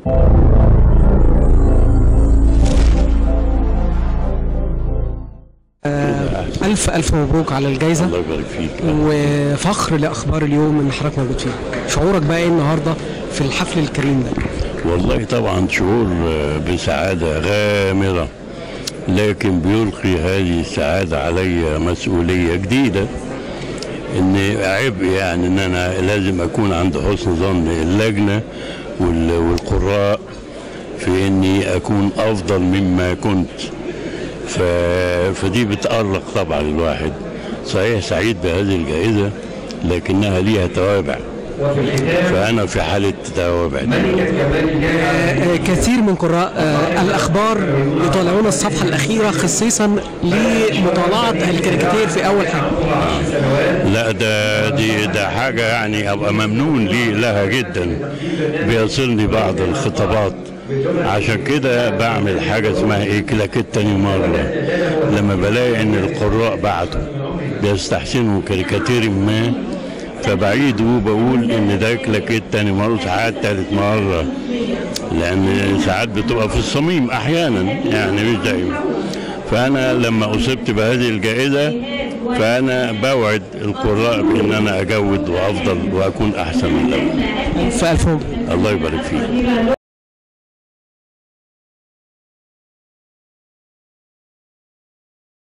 ألف ألف مبروك على الجائزة الله يبارك فيك وفخر لأخبار اليوم إن حضرتك موجود فيه شعورك بقى إيه النهاردة في الحفل الكريم ده والله طبعا شعور آه، بسعادة غامرة لكن بيلقي هذه السعادة علي مسؤولية جديدة ان عبء يعني ان انا لازم اكون عند حسن ظن اللجنة وال- والقراء في اني اكون افضل مما كنت ف... فدي بتقلق طبعا الواحد صحيح سعيد بهذه الجائزة لكنها ليها توابع فأنا في حالة توابع آه، كثير من قراء آه، الأخبار يطالعون الصفحة الأخيرة خصيصا لمطالعة الكاريكاتير في أول حاجة لا ده دي ده حاجة يعني أبقى ممنون لي لها جدا بيصلني بعض الخطابات عشان كده بعمل حاجة اسمها ايه كلاكيت تاني مرة لما بلاقي ان القراء بعتوا بيستحسنوا كاريكاتير ما فبعيد وبقول ان ده كلاكيت تاني مرة ساعات تالت مرة لان ساعات بتبقى في الصميم احيانا يعني مش دايما فانا لما اصبت بهذه الجائزة فانا بوعد القراء بان انا اجود وافضل واكون احسن من الاول ألف ألف مبروك الله يبارك فيك